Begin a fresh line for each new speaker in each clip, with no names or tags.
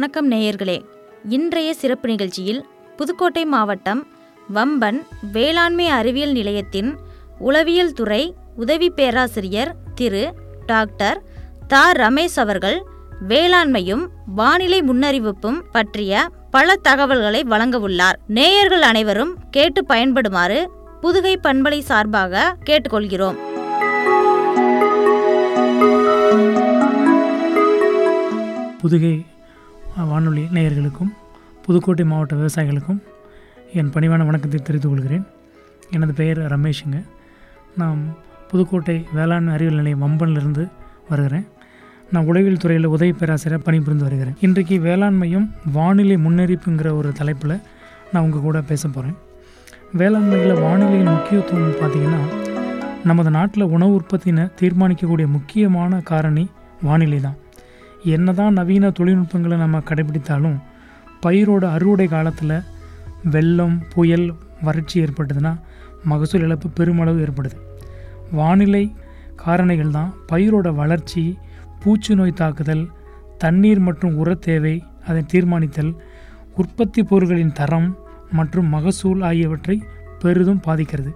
வணக்கம் நேயர்களே இன்றைய சிறப்பு நிகழ்ச்சியில் புதுக்கோட்டை மாவட்டம் வம்பன் வேளாண்மை அறிவியல் நிலையத்தின் உளவியல் துறை உதவி பேராசிரியர் திரு டாக்டர் தா ரமேஷ் அவர்கள் வேளாண்மையும் வானிலை முன்னறிவிப்பும் பற்றிய பல தகவல்களை வழங்கவுள்ளார் நேயர்கள் அனைவரும் கேட்டு பயன்படுமாறு புதுகை பண்பலை சார்பாக கேட்டுக்கொள்கிறோம்
புதுகை வானொலி நேயர்களுக்கும் புதுக்கோட்டை மாவட்ட விவசாயிகளுக்கும் என் பணிவான வணக்கத்தை தெரிவித்துக் கொள்கிறேன் எனது பெயர் ரமேஷுங்க நான் புதுக்கோட்டை வேளாண் அறிவியல் நிலையம் வம்பனிலிருந்து வருகிறேன் நான் உளவியல் துறையில் உதவி பேராசிரியர் பணிபுரிந்து வருகிறேன் இன்றைக்கு வேளாண்மையும் வானிலை முன்னறிப்புங்கிற ஒரு தலைப்பில் நான் உங்கள் கூட பேச போகிறேன் வேளாண்மையில் வானிலையின் முக்கியத்துவம் பார்த்திங்கன்னா நமது நாட்டில் உணவு உற்பத்தினை தீர்மானிக்கக்கூடிய முக்கியமான காரணி வானிலை தான் என்னதான் நவீன தொழில்நுட்பங்களை நம்ம கடைபிடித்தாலும் பயிரோட அறுவடை காலத்தில் வெள்ளம் புயல் வறட்சி ஏற்பட்டதுன்னா மகசூல் இழப்பு பெருமளவு ஏற்படுது வானிலை காரணிகள் தான் பயிரோட வளர்ச்சி பூச்சி நோய் தாக்குதல் தண்ணீர் மற்றும் உர தேவை அதை தீர்மானித்தல் உற்பத்தி பொருட்களின் தரம் மற்றும் மகசூல் ஆகியவற்றை பெரிதும் பாதிக்கிறது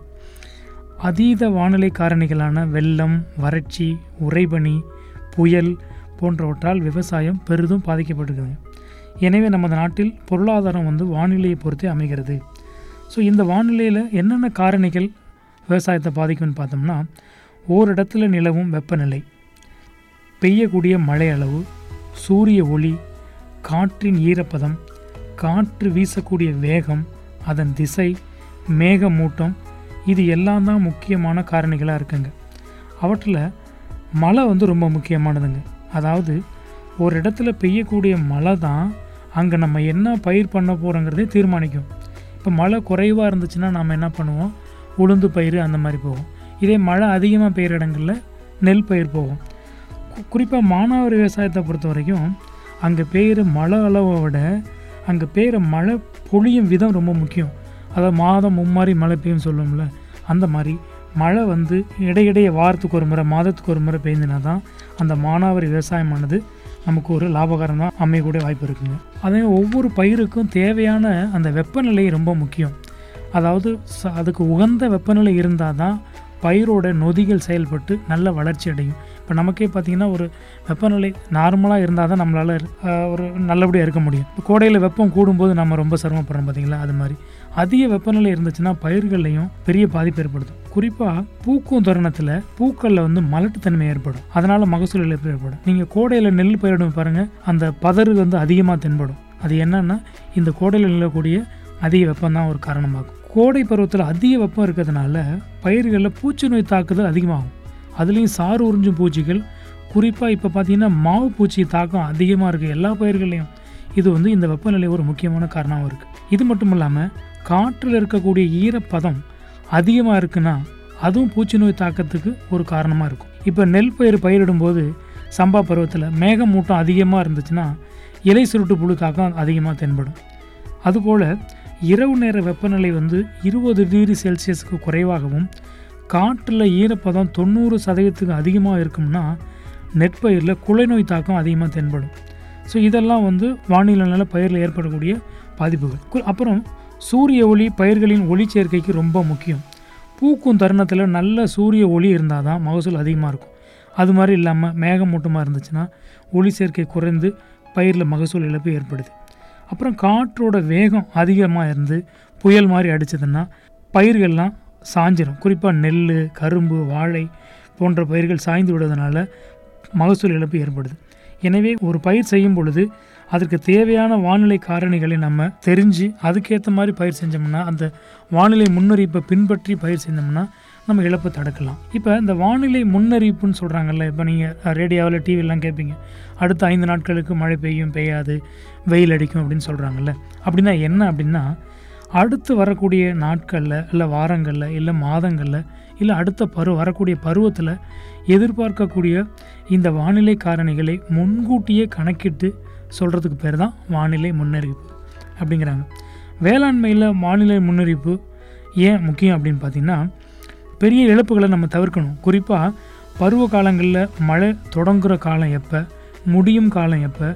அதீத வானிலை காரணிகளான வெள்ளம் வறட்சி உறைபனி புயல் போன்றவற்றால் விவசாயம் பெரிதும் பாதிக்கப்பட்டிருக்குது எனவே நமது நாட்டில் பொருளாதாரம் வந்து வானிலையை பொறுத்தே அமைகிறது ஸோ இந்த வானிலையில் என்னென்ன காரணிகள் விவசாயத்தை பாதிக்கும்னு பார்த்தோம்னா ஓரிடத்துல நிலவும் வெப்பநிலை பெய்யக்கூடிய மழை அளவு சூரிய ஒளி காற்றின் ஈரப்பதம் காற்று வீசக்கூடிய வேகம் அதன் திசை மேகமூட்டம் இது எல்லாம் தான் முக்கியமான காரணிகளாக இருக்குங்க அவற்றில் மழை வந்து ரொம்ப முக்கியமானதுங்க அதாவது ஒரு இடத்துல பெய்யக்கூடிய மழை தான் அங்கே நம்ம என்ன பயிர் பண்ண போகிறோங்கிறதே தீர்மானிக்கும் இப்போ மழை குறைவாக இருந்துச்சுன்னா நம்ம என்ன பண்ணுவோம் உளுந்து பயிர் அந்த மாதிரி போகும் இதே மழை அதிகமாக பெய்கிற இடங்களில் நெல் பயிர் போகும் குறிப்பாக மானாவாரி விவசாயத்தை பொறுத்த வரைக்கும் அங்கே பெய்கிற மழை அளவை விட அங்கே பெய்கிற மழை பொழியும் விதம் ரொம்ப முக்கியம் அதாவது மாதம் மும்மாரி மழை பெய்யும் சொல்லுவோம்ல அந்த மாதிரி மழை வந்து இடையிடையே வாரத்துக்கு ஒரு முறை மாதத்துக்கு ஒரு முறை பெய்ஞ்சினா தான் அந்த மானாவாரி விவசாயமானது நமக்கு ஒரு லாபகரம் தான் அமையக்கூடிய வாய்ப்பு இருக்குங்க அதே ஒவ்வொரு பயிருக்கும் தேவையான அந்த வெப்பநிலை ரொம்ப முக்கியம் அதாவது ச- அதுக்கு உகந்த வெப்பநிலை இருந்தால் தான் பயிரோட நொதிகள் செயல்பட்டு நல்ல வளர்ச்சி அடையும் இப்போ நமக்கே பார்த்திங்கன்னா ஒரு வெப்பநிலை நார்மலாக இருந்தால் தான் நம்மளால் ஒரு நல்லபடியாக இருக்க முடியும் இப்போ கோடையில் வெப்பம் கூடும்போது நம்ம ரொம்ப சிரமப்படுறோம் பார்த்தீங்களா அது மாதிரி அதிக வெப்பநிலை இருந்துச்சுன்னா பயிர்கள்லையும் பெரிய பாதிப்பு ஏற்படுத்தும் குறிப்பாக பூக்கும் தருணத்தில் பூக்களில் வந்து மலட்டுத்தன்மை ஏற்படும் அதனால மகசூல் இழப்பு ஏற்படும் நீங்கள் கோடையில் நெல் பயிரிடும் பாருங்க அந்த பதறு வந்து அதிகமாக தென்படும் அது என்னன்னா இந்த கோடையில் நிலக்கூடிய அதிக வெப்பம் தான் ஒரு காரணமாகும் கோடை பருவத்தில் அதிக வெப்பம் இருக்கிறதுனால பயிர்களில் பூச்சி நோய் தாக்குதல் அதிகமாகும் அதுலேயும் சாறு உறிஞ்சும் பூச்சிகள் குறிப்பாக இப்போ பார்த்தீங்கன்னா மாவு பூச்சி தாக்கம் அதிகமாக இருக்குது எல்லா பயிர்களையும் இது வந்து இந்த வெப்பநிலை ஒரு முக்கியமான காரணமாக இருக்குது இது மட்டும் இல்லாமல் காற்றில் இருக்கக்கூடிய ஈரப்பதம் அதிகமாக இருக்குன்னா அதுவும் பூச்சி நோய் தாக்கத்துக்கு ஒரு காரணமாக இருக்கும் இப்போ நெல் பயிர் பயிரிடும்போது சம்பா பருவத்தில் மேகமூட்டம் அதிகமாக இருந்துச்சுன்னா இலை சுருட்டு புழு தாக்கம் அதிகமாக தென்படும் அதுபோல் இரவு நேர வெப்பநிலை வந்து இருபது டிகிரி செல்சியஸுக்கு குறைவாகவும் காற்றில் ஈரப்பதம் தொண்ணூறு சதவீதத்துக்கு அதிகமாக இருக்கும்னா நெற்பயிரில் குலைநோய் தாக்கம் அதிகமாக தென்படும் ஸோ இதெல்லாம் வந்து வானிலைனால பயிரில் ஏற்படக்கூடிய பாதிப்புகள் கு- அப்புறம் சூரிய ஒளி பயிர்களின் ஒளி சேர்க்கைக்கு ரொம்ப முக்கியம் பூக்கும் தருணத்தில் நல்ல சூரிய ஒளி இருந்தால் தான் மகசூல் அதிகமாக இருக்கும் அது மாதிரி இல்லாமல் மேகமூட்டமாக இருந்துச்சுன்னா ஒளி சேர்க்கை குறைந்து பயிரில் மகசூல் இழப்பு ஏற்படுது அப்புறம் காற்றோட வேகம் அதிகமாக இருந்து புயல் மாதிரி அடிச்சதுன்னா பயிர்கள்லாம் சாஞ்சிரும் குறிப்பாக நெல் கரும்பு வாழை போன்ற பயிர்கள் சாய்ந்து விடுவதனால மகசூல் இழப்பு ஏற்படுது எனவே ஒரு பயிர் செய்யும் பொழுது அதற்கு தேவையான வானிலை காரணிகளை நம்ம தெரிஞ்சு அதுக்கேற்ற மாதிரி பயிர் செஞ்சோம்னா அந்த வானிலை முன்னறிப்பை பின்பற்றி பயிர் செஞ்சோம்னா நம்ம இழப்பு தடுக்கலாம் இப்போ இந்த வானிலை முன்னறிவிப்புன்னு சொல்கிறாங்கல்ல இப்போ நீங்கள் ரேடியோவில் டிவிலாம் கேட்பீங்க அடுத்த ஐந்து நாட்களுக்கு மழை பெய்யும் பெய்யாது வெயில் அடிக்கும் அப்படின்னு சொல்கிறாங்கல்ல அப்படின்னா என்ன அப்படின்னா அடுத்து வரக்கூடிய நாட்களில் இல்லை வாரங்களில் இல்லை மாதங்களில் இல்லை அடுத்த பருவ வரக்கூடிய பருவத்தில் எதிர்பார்க்கக்கூடிய இந்த வானிலை காரணிகளை முன்கூட்டியே கணக்கிட்டு சொல்கிறதுக்கு பேர் தான் வானிலை முன்னறிவிப்பு அப்படிங்கிறாங்க வேளாண்மையில் வானிலை முன்னறிவிப்பு ஏன் முக்கியம் அப்படின்னு பார்த்தீங்கன்னா பெரிய இழப்புகளை நம்ம தவிர்க்கணும் குறிப்பாக பருவ காலங்களில் மழை தொடங்குகிற காலம் எப்போ முடியும் காலம் எப்போ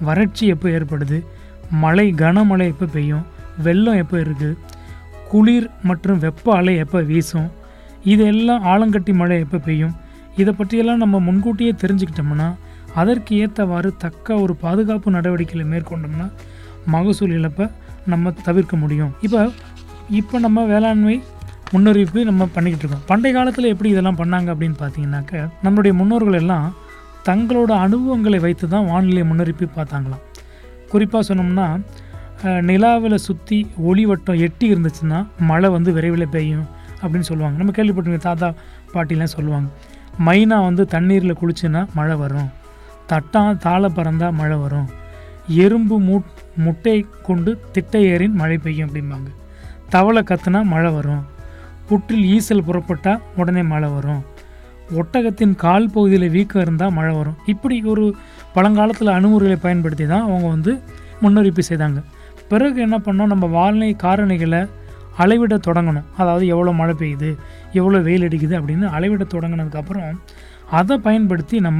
வறட்சி எப்போ ஏற்படுது மழை கனமழை எப்போ பெய்யும் வெள்ளம் எப்போ இருக்குது குளிர் மற்றும் வெப்ப அலை எப்போ வீசும் இதெல்லாம் ஆலங்கட்டி மழை எப்போ பெய்யும் இதை பற்றியெல்லாம் நம்ம முன்கூட்டியே தெரிஞ்சுக்கிட்டோம்னா அதற்கு ஏற்றவாறு தக்க ஒரு பாதுகாப்பு நடவடிக்கைகளை மேற்கொண்டோம்னா மகசூல் இழப்பை நம்ம தவிர்க்க முடியும் இப்போ இப்போ நம்ம வேளாண்மை முன்னறிவிப்பு நம்ம பண்ணிக்கிட்டு இருக்கோம் பண்டைய காலத்தில் எப்படி இதெல்லாம் பண்ணாங்க அப்படின்னு பார்த்தீங்கன்னாக்க நம்மளுடைய முன்னோர்கள் எல்லாம் தங்களோட அனுபவங்களை வைத்து தான் வானிலை முன்னறிவிப்பு பார்த்தாங்களாம் குறிப்பாக சொன்னோம்னா அஹ், நிலாவில் சுற்றி ஒளிவட்டம் எட்டி இருந்துச்சுன்னா மழை வந்து விரைவில் பெய்யும் அப்படின்னு சொல்லுவாங்க நம்ம கேள்விப்பட்டிருக்க தாத்தா பாட்டிலாம் சொல்லுவாங்க மைனா வந்து தண்ணீரில் குளிச்சுன்னா மழை வரும் தட்டான் தாழ பறந்தா மழை வரும் எறும்பு மூட் முட்டை கொண்டு திட்டை ஏறின் மழை பெய்யும் அப்படிம்பாங்க தவளை கத்துனா மழை வரும் புற்றில் ஈசல் புறப்பட்டால் உடனே மழை வரும் ஒட்டகத்தின் கால் பகுதியில் வீக்கம் இருந்தால் மழை வரும் இப்படி ஒரு பழங்காலத்தில் அணுகுமுறைகளை பயன்படுத்தி தான் அவங்க வந்து முன்னறிவிப்பு செய்தாங்க பிறகு என்ன பண்ணோம் நம்ம வானிலை காரணிகளை அளவிட தொடங்கணும் அதாவது எவ்வளோ மழை பெய்யுது எவ்வளோ வெயில் அடிக்குது அப்படின்னு அளவிட தொடங்கினதுக்கப்புறம் அதை பயன்படுத்தி நம்ம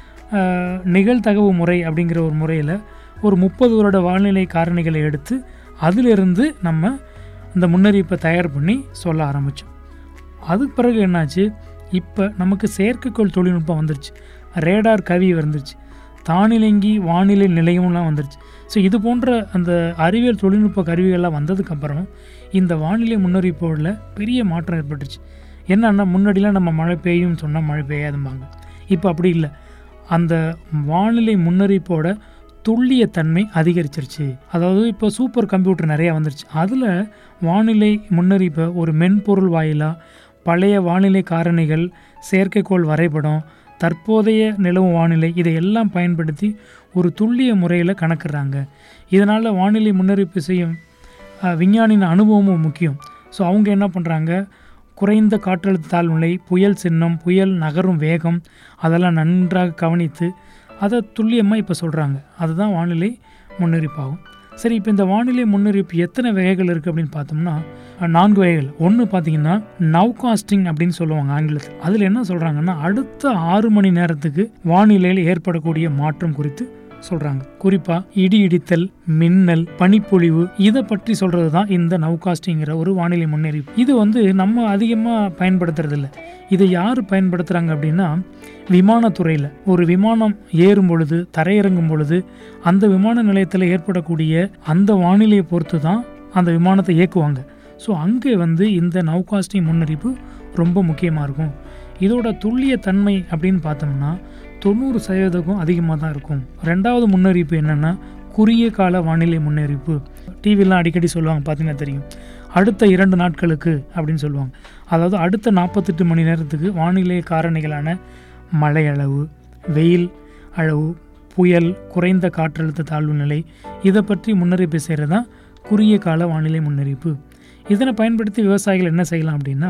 ஆஹ், நிகழ்தகவு முறை அப்படிங்கிற ஒரு முறையில் ஒரு முப்பது வருட வானிலை காரணிகளை எடுத்து அதிலிருந்து நம்ம இந்த முன்னறிவிப்பை தயார் பண்ணி சொல்ல ஆரம்பித்தோம் அதுக்கு பிறகு என்னாச்சு இப்போ நமக்கு செயற்கைக்கோள் தொழில்நுட்பம் வந்துருச்சு ரேடார் கவி வந்துருச்சு தானிலங்கி வானிலை நிலையம்லாம் வந்துருச்சு ஸோ இது போன்ற அந்த அறிவியல் தொழில்நுட்ப கருவிகள்லாம் வந்ததுக்கப்புறம் இந்த வானிலை முன்னறிவிப்போட பெரிய மாற்றம் ஏற்பட்டுச்சு என்னன்னா முன்னாடிலாம் நம்ம மழை பெய்யும்னு சொன்னால் மழை பெய்யாதும்பாங்க இப்போ அப்படி இல்லை அந்த வானிலை முன்னறிவிப்போட துல்லியத்தன்மை அதிகரிச்சிருச்சு அதாவது இப்போ சூப்பர் கம்ப்யூட்டர் நிறையா வந்துருச்சு அதில் வானிலை முன்னறிப்பை ஒரு மென்பொருள் வாயிலாக பழைய வானிலை காரணிகள் செயற்கைக்கோள் வரைபடம் தற்போதைய நிலவும் வானிலை இதையெல்லாம் பயன்படுத்தி ஒரு துல்லிய முறையில் கணக்குறாங்க இதனால் வானிலை முன்னறிவிப்பு செய்யும் அஹ், விஞ்ஞானியின் அனுபவமும் முக்கியம் ஸோ அவங்க என்ன பண்ணுறாங்க குறைந்த காற்றழுத்த தாழ்நிலை புயல் சின்னம் புயல் நகரும் வேகம் அதெல்லாம் நன்றாக கவனித்து அதை துல்லியமாக இப்போ சொல்கிறாங்க அதுதான் வானிலை முன்னறிவிப்பாகும் சரி இப்போ இந்த வானிலை முன்னறிவிப்பு எத்தனை வகைகள் இருக்குது அப்படின்னு பார்த்தோம்னா அஹ், நான்கு வகைகள் ஒன்று பார்த்தீங்கன்னா நவ்காஸ்டிங் அப்படின்னு சொல்லுவாங்க ஆங்கிலத்தில் அதில் என்ன சொல்கிறாங்கன்னா அடுத்த ஆறு மணி நேரத்துக்கு வானிலையில் ஏற்படக்கூடிய மாற்றம் குறித்து சொல்கிறாங்க குறிப்பாக இடி இடித்தல் மின்னல் பனிப்பொழிவு இதை பற்றி சொல்கிறது தான் இந்த நவ்காஸ்டிங்கிற ஒரு வானிலை முன்னறிவிப்பு இது வந்து நம்ம அதிகமாக பயன்படுத்துறது இல்ல இதை யார் பயன்படுத்துகிறாங்க அப்படின்னா விமானத்துறையில் ஒரு விமானம் ஏறும் பொழுது தரையிறங்கும் பொழுது அந்த விமான நிலையத்தில் ஏற்படக்கூடிய அந்த வானிலையை பொறுத்து தான் அந்த விமானத்தை இயக்குவாங்க ஸோ அங்கே வந்து இந்த நவ்காஸ்டிங் முன்னறிவிப்பு ரொம்ப முக்கியமாக இருக்கும் இதோட துல்லிய தன்மை அப்படின்னு பார்த்தோம்னா தொண்ணூறு சதவீதக்கும் அதிகமாக தான் இருக்கும் ரெண்டாவது முன்னறிவிப்பு என்னென்னா குறுகிய கால வானிலை முன்னறிவிப்பு டிவிலாம் அடிக்கடி சொல்லுவாங்க பார்த்தீங்கன்னா தெரியும் அடுத்த இரண்டு நாட்களுக்கு அப்படின்னு சொல்லுவாங்க அதாவது அடுத்த நாற்பத்தெட்டு மணி நேரத்துக்கு வானிலை காரணிகளான மழை அளவு வெயில் அளவு புயல் குறைந்த காற்றழுத்த தாழ்வு நிலை இதை பற்றி முன்னறிவிப்பு செய்கிறது தான் குறுகிய கால வானிலை முன்னறிவிப்பு இதனை பயன்படுத்தி விவசாயிகள் என்ன செய்யலாம் அப்படின்னா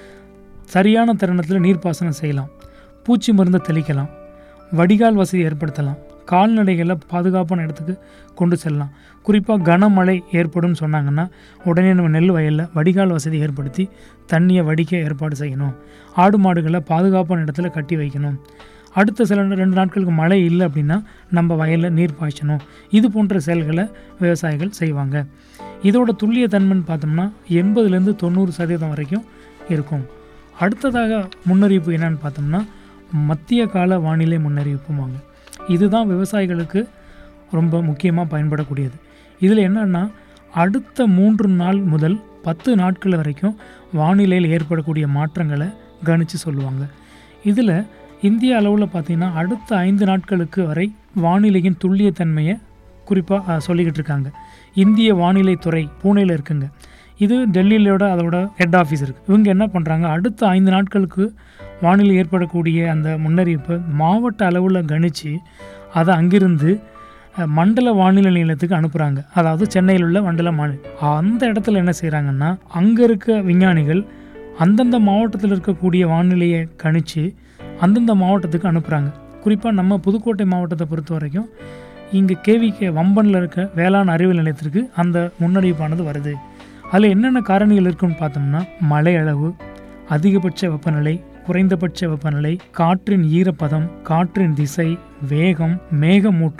சரியான தருணத்தில் நீர்ப்பாசனம் செய்யலாம் பூச்சி மருந்து தெளிக்கலாம் வடிகால் வசதி ஏற்படுத்தலாம் கால்நடைகளை பாதுகாப்பான இடத்துக்கு கொண்டு செல்லலாம் குறிப்பாக கனமழை ஏற்படும் சொன்னாங்கன்னா உடனே நம்ம நெல் வயலில் வடிகால் வசதி ஏற்படுத்தி தண்ணியை வடிக்க ஏற்பாடு செய்யணும் ஆடு மாடுகளை பாதுகாப்பான இடத்துல கட்டி வைக்கணும் அடுத்த சில ரெண்டு நாட்களுக்கு மழை இல்லை அப்படின்னா நம்ம வயலில் நீர் பாய்ச்சணும் இது போன்ற செயல்களை விவசாயிகள் செய்வாங்க இதோட துல்லிய தன்மைன்னு பார்த்தோம்னா எண்பதுலேருந்து தொண்ணூறு சதவீதம் வரைக்கும் இருக்கும் அடுத்ததாக முன்னறிவிப்பு என்னன்னு பார்த்தோம்னா மத்திய கால வானிலை முன்னறிவிப்புமாங்க இதுதான் விவசாயிகளுக்கு ரொம்ப முக்கியமாக பயன்படக்கூடியது இதில் என்னன்னா அடுத்த மூன்று நாள் முதல் பத்து நாட்கள் வரைக்கும் வானிலையில் ஏற்படக்கூடிய மாற்றங்களை கணித்து சொல்லுவாங்க இதில் இந்திய அளவில் பார்த்தீங்கன்னா அடுத்த ஐந்து நாட்களுக்கு வரை வானிலையின் துல்லியத்தன்மையை குறிப்பாக சொல்லிக்கிட்டு இருக்காங்க இந்திய வானிலை துறை பூனேல இருக்குங்க இது டெல்லியிலோட அதோட ஹெட் ஆஃபீஸ் இருக்குது இவங்க என்ன பண்ணுறாங்க அடுத்த ஐந்து நாட்களுக்கு வானிலை ஏற்படக்கூடிய அந்த முன்னறிவிப்பை மாவட்ட அளவில் கணித்து அதை அங்கிருந்து அஹ், மண்டல வானிலை நிலையத்துக்கு அனுப்புகிறாங்க அதாவது சென்னையில் உள்ள மண்டல மாநில அந்த இடத்துல என்ன செய்கிறாங்கன்னா அங்கே இருக்க விஞ்ஞானிகள் அந்தந்த மாவட்டத்தில் இருக்கக்கூடிய வானிலையை கணித்து அந்தந்த மாவட்டத்துக்கு அனுப்புகிறாங்க குறிப்பாக நம்ம புதுக்கோட்டை மாவட்டத்தை பொறுத்த வரைக்கும் இங்கே கேவிகே வம்பனில் இருக்க வேளாண் அறிவியல் நிலையத்திற்கு அந்த முன்னறிவிப்பானது வருது அதில் என்னென்ன காரணிகள் இருக்குன்னு பார்த்தோம்னா மழை அளவு அதிகபட்ச வெப்பநிலை குறைந்தபட்ச வெப்பநிலை காற்றின் ஈரப்பதம் காற்றின் திசை வேகம் மேகமூட்டம்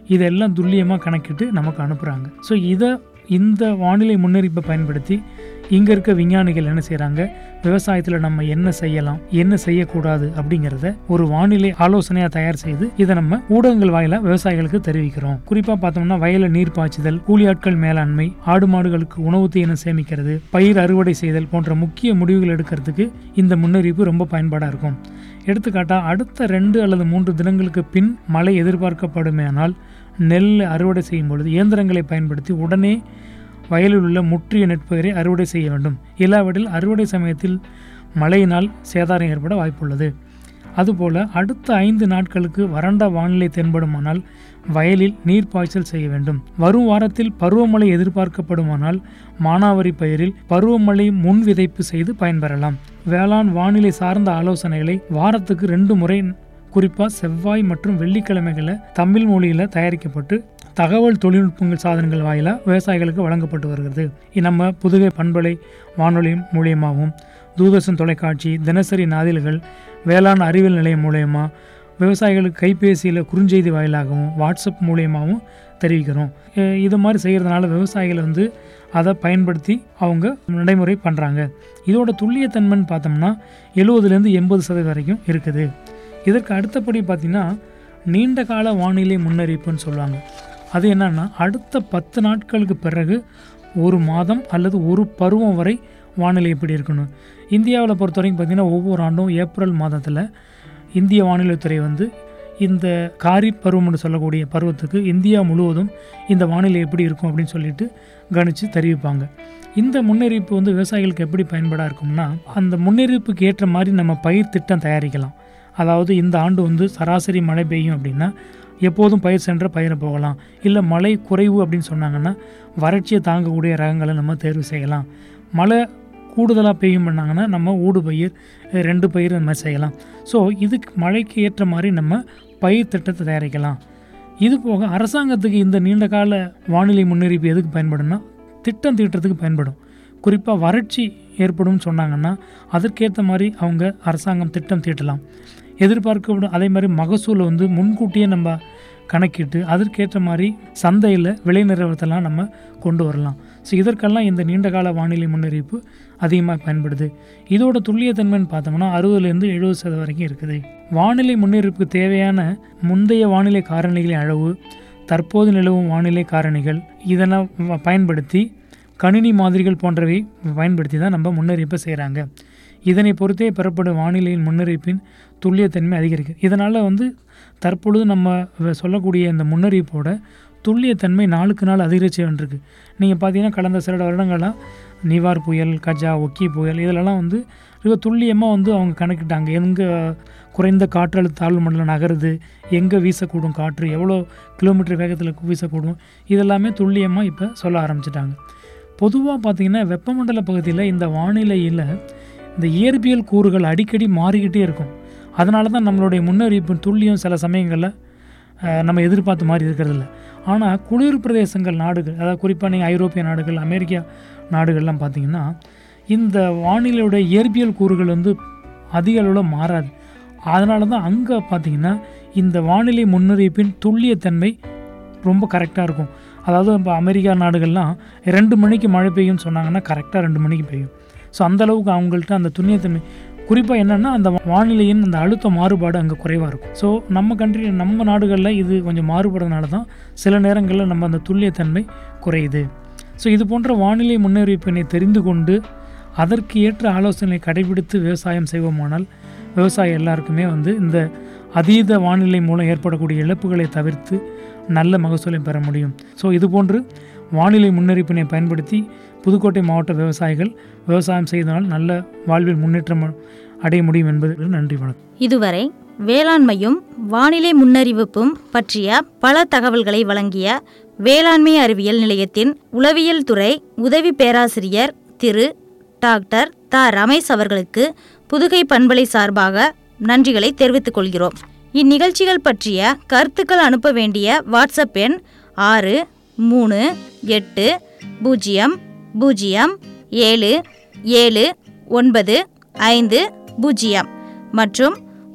இதெல்லாம் துல்லியமாக கணக்கிட்டு நமக்கு அனுப்புகிறாங்க ஸோ இதை இந்த வானிலை முன்னறிப்பை பயன்படுத்தி இங்கே இருக்க விஞ்ஞானிகள் என்ன செய்கிறாங்க விவசாயத்தில் நம்ம என்ன செய்யலாம் என்ன செய்யக்கூடாது அப்படிங்கிறத ஒரு வானிலை ஆலோசனையாக தயார் செய்து இதை நம்ம ஊடகங்கள் வாயிலாக விவசாயிகளுக்கு தெரிவிக்கிறோம் குறிப்பாக பார்த்தோம்னா வயலில் நீர் பாய்ச்சுதல் கூலியாட்கள் மேலாண்மை ஆடு மாடுகளுக்கு உணவு தீவனம் சேமிக்கிறது பயிர் அறுவடை செய்தல் போன்ற முக்கிய முடிவுகள் எடுக்கிறதுக்கு இந்த முன்னறிவிப்பு ரொம்ப பயன்பாடாக இருக்கும் எடுத்துக்காட்டாக அடுத்த ரெண்டு அல்லது மூன்று தினங்களுக்கு பின் மழை எதிர்பார்க்கப்படுமேயானால் நெல் அறுவடை செய்யும் பொழுது இயந்திரங்களை பயன்படுத்தி உடனே வயலில் உள்ள முற்றிய நெற்பயிரை அறுவடை செய்ய வேண்டும் இல்லாவிடில் அறுவடை சமயத்தில் மழையினால் சேதாரம் ஏற்பட வாய்ப்புள்ளது அதுபோல அடுத்த ஐந்து நாட்களுக்கு வறண்ட வானிலை தென்படுமானால் வயலில் நீர் பாய்ச்சல் செய்ய வேண்டும் வரும் வாரத்தில் பருவமழை எதிர்பார்க்கப்படுமானால் மானாவாரி பயிரில் பருவமழை முன் விதைப்பு செய்து பயன்பெறலாம் வேளாண் வானிலை சார்ந்த ஆலோசனைகளை வாரத்துக்கு ரெண்டு முறை குறிப்பாக செவ்வாய் மற்றும் வெள்ளிக்கிழமைகளில் தமிழ் மொழியில் தயாரிக்கப்பட்டு தகவல் தொழில்நுட்பங்கள் சாதனங்கள் வாயிலாக விவசாயிகளுக்கு வழங்கப்பட்டு வருகிறது இது நம்ம புதுகை பண்பலை வானொலி மூலியமாகவும் தூர்தர்ஷன் தொலைக்காட்சி தினசரி நாதில்கள் வேளாண் அறிவியல் நிலையம் மூலயமா விவசாயிகளுக்கு கைபேசியில் குறுஞ்செய்தி வாயிலாகவும் வாட்ஸ்அப் மூலியமாகவும் தெரிவிக்கிறோம் அஹ் இது மாதிரி செய்கிறதுனால விவசாயிகள் வந்து அதை பயன்படுத்தி அவங்க நடைமுறை பண்ணுறாங்க இதோட துல்லியத்தன்மைன்னு பார்த்தோம்னா எழுபதுலேருந்து எண்பது சதவீதம் வரைக்கும் இருக்குது இதற்கு அடுத்தபடி பார்த்திங்கன்னா நீண்ட கால வானிலை முன்னறிவிப்புன்னு சொல்லுவாங்க அது என்னன்னா அடுத்த பத்து நாட்களுக்கு பிறகு ஒரு மாதம் அல்லது ஒரு பருவம் வரை வானிலை எப்படி இருக்கணும் இந்தியாவில் பொறுத்த வரைக்கும் பார்த்திங்கன்னா ஒவ்வொரு ஆண்டும் ஏப்ரல் மாதத்தில் இந்திய வானிலைத்துறை வந்து இந்த காரிப் பருவம்னு சொல்லக்கூடிய பருவத்துக்கு இந்தியா முழுவதும் இந்த வானிலை எப்படி இருக்கும் அப்படின்னு சொல்லிட்டு கணிச்சு தெரிவிப்பாங்க இந்த முன்னறிவிப்பு வந்து விவசாயிகளுக்கு எப்படி பயன்படாக இருக்கும்னா அந்த முன்னறிவிப்புக்கு ஏற்ற மாதிரி நம்ம பயிர் திட்டம் தயாரிக்கலாம் அதாவது இந்த ஆண்டு வந்து சராசரி மழை பெய்யும் அப்படின்னா எப்போதும் பயிர் சென்ற பயிரை போகலாம் இல்லை மழை குறைவு அப்படின்னு சொன்னாங்கன்னா வறட்சியை தாங்கக்கூடிய ரகங்களை நம்ம தேர்வு செய்யலாம் மழை கூடுதலாக பெய்யும் பண்ணாங்கன்னா நம்ம ஊடு பயிர் அஹ் ரெண்டு பயிர் அந்த மாதிரி செய்யலாம் ஸோ இதுக்கு மழைக்கு ஏற்ற மாதிரி நம்ம பயிர் திட்டத்தை தயாரிக்கலாம் இது போக அரசாங்கத்துக்கு இந்த நீண்ட கால வானிலை முன்னறிவிப்பு எதுக்கு பயன்படும்னா திட்டம் தீட்டுறதுக்கு பயன்படும் குறிப்பாக வறட்சி ஏற்படும் சொன்னாங்கன்னா அதற்கேற்ற மாதிரி அவங்க அரசாங்கம் திட்டம் தீட்டலாம் எதிர்பார்க்கப்படும் அதே மாதிரி மகசூலை வந்து முன்கூட்டியே நம்ம கணக்கிட்டு அதற்கேற்ற மாதிரி சந்தையில் விலை நிறுவனத்தெல்லாம் நம்ம கொண்டு வரலாம் ஸோ இதற்கெல்லாம் இந்த நீண்ட கால வானிலை முன்னறிவிப்பு அதிகமாக பயன்படுது இதோட துல்லியத்தன்மைன்னு பார்த்தோம்னா அறுபதுலேருந்து எழுபது சதவீதம் வரைக்கும் இருக்குது வானிலை முன்னறிவிப்புக்கு தேவையான முந்தைய வானிலை காரணிகளின் அளவு தற்போது நிலவும் வானிலை காரணிகள் இதெல்லாம் வ- பயன்படுத்தி கணினி மாதிரிகள் போன்றவை பயன்படுத்தி தான் நம்ம முன்னறிவிப்பை செய்கிறாங்க இதனை பொறுத்தே பெறப்படும் வானிலையின் முன்னறிவிப்பின் துல்லியத்தன்மை அதிகரிக்கும் இதனால் வந்து தற்பொழுது நம்ம வ- சொல்லக்கூடிய இந்த முன்னறிவிப்போட துல்லியத்தன்மை நாளுக்கு நாள் அதிகரிச்சு வந்துருக்கு நீங்கள் பார்த்தீங்கன்னா கடந்த சில வருடங்களாக நிவார் புயல் கஜா ஒக்கி புயல் இதிலெல்லாம் வந்து மிக துல்லியமாக வந்து அவங்க கணக்கிட்டாங்க எங்கே குறைந்த காற்றழுத்த தாழ்வு மண்டலம் நகருது எங்கே வீசக்கூடும் காற்று எவ்வளோ கிலோமீட்டர் வேகத்தில் வீசக்கூடும் இதெல்லாமே துல்லியமாக இப்போ சொல்ல ஆரம்பிச்சிட்டாங்க பொதுவாக பார்த்தீங்கன்னா வெப்பமண்டல பகுதியில் இந்த வானிலையில் இந்த இயற்பியல் கூறுகள் அடிக்கடி மாறிக்கிட்டே இருக்கும் அதனால தான் நம்மளுடைய முன்னறிவிப்பு துல்லியம் சில சமயங்களில் அஹ், நம்ம எதிர்பார்த்த மாதிரி இருக்கிறதில்ல ஆனால் குளிர் பிரதேசங்கள் நாடுகள் அதாவது குறிப்பாக நீங்கள் ஐரோப்பிய நாடுகள் அமெரிக்கா நாடுகள்லாம் பார்த்தீங்கன்னா இந்த வானிலையோட இயற்பியல் கூறுகள் வந்து அதிக அளவில் மாறாது அதனால தான் அங்கே பார்த்தீங்கன்னா இந்த வானிலை முன்னறிவிப்பின் துல்லியத்தன்மை ரொம்ப கரெக்டாக இருக்கும் அதாவது இப்போ அமெரிக்கா நாடுகள்லாம் ரெண்டு மணிக்கு மழை பெய்யும்னு சொன்னாங்கன்னா கரெக்டாக ரெண்டு மணிக்கு பெய்யும் ஸோ அந்த அளவுக்கு அவங்கள்ட்ட அந்த துல்லியத்தன்மை குறிப்பாக என்னென்னா அந்த வானிலையின் அந்த அழுத்த மாறுபாடு அங்கே குறைவாக இருக்கும் ஸோ நம்ம கண்ட்ரி நம்ம நாடுகளில் இது கொஞ்சம் மாறுபடுறதுனால தான் சில நேரங்களில் நம்ம அந்த துல்லியத்தன்மை குறையுது ஸோ இது போன்ற வானிலை முன்னறிவிப்பினை தெரிந்து கொண்டு அதற்கு ஏற்ற ஆலோசனை கடைபிடித்து விவசாயம் செய்வோமானால் விவசாயம் எல்லாருக்குமே வந்து இந்த அதீத வானிலை மூலம் ஏற்படக்கூடிய இழப்புகளை தவிர்த்து நல்ல மகசூலை பெற முடியும் ஸோ இதுபோன்று வானிலை முன்னறிவிப்பினை பயன்படுத்தி புதுக்கோட்டை மாவட்ட விவசாயிகள் விவசாயம் செய்தனால் நல்ல வாழ்வில் முன்னேற்றம் அடைய முடியும் என்பது நன்றி வணக்கம்
இதுவரை வேளாண்மையும் வானிலை முன்னறிவிப்பும் பற்றிய பல தகவல்களை வழங்கிய வேளாண்மை அறிவியல் நிலையத்தின் உளவியல் துறை உதவி பேராசிரியர் திரு டாக்டர் த ரமேஷ் அவர்களுக்கு புதுகை பண்பலை சார்பாக நன்றிகளை தெரிவித்துக் கொள்கிறோம் இந்நிகழ்ச்சிகள் பற்றிய கருத்துக்கள் அனுப்ப வேண்டிய வாட்ஸ்அப் எண் ஆறு மூணு எட்டு பூஜ்ஜியம் பூஜ்ஜியம் ஏழு ஏழு ஒன்பது ஐந்து பூஜ்ஜியம் மற்றும்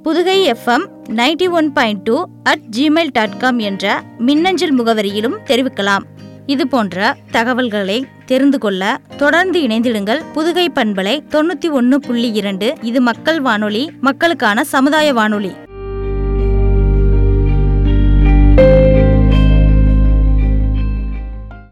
Pudugai FM ninety one point two at Gmail dot com என்ற மின்னஞ்சல் முகவரியிலும் தெரிவிக்கலாம் இது போன்ற தகவல்களை தெரிந்து கொள்ள தொடர்ந்து இணைந்திடுங்கள் புதுகை பண்பலை தொண்ணூற்றி ஒன்று புள்ளி இரண்டு இது மக்கள் வானொலி மக்களுக்கான சமுதாய வானொலி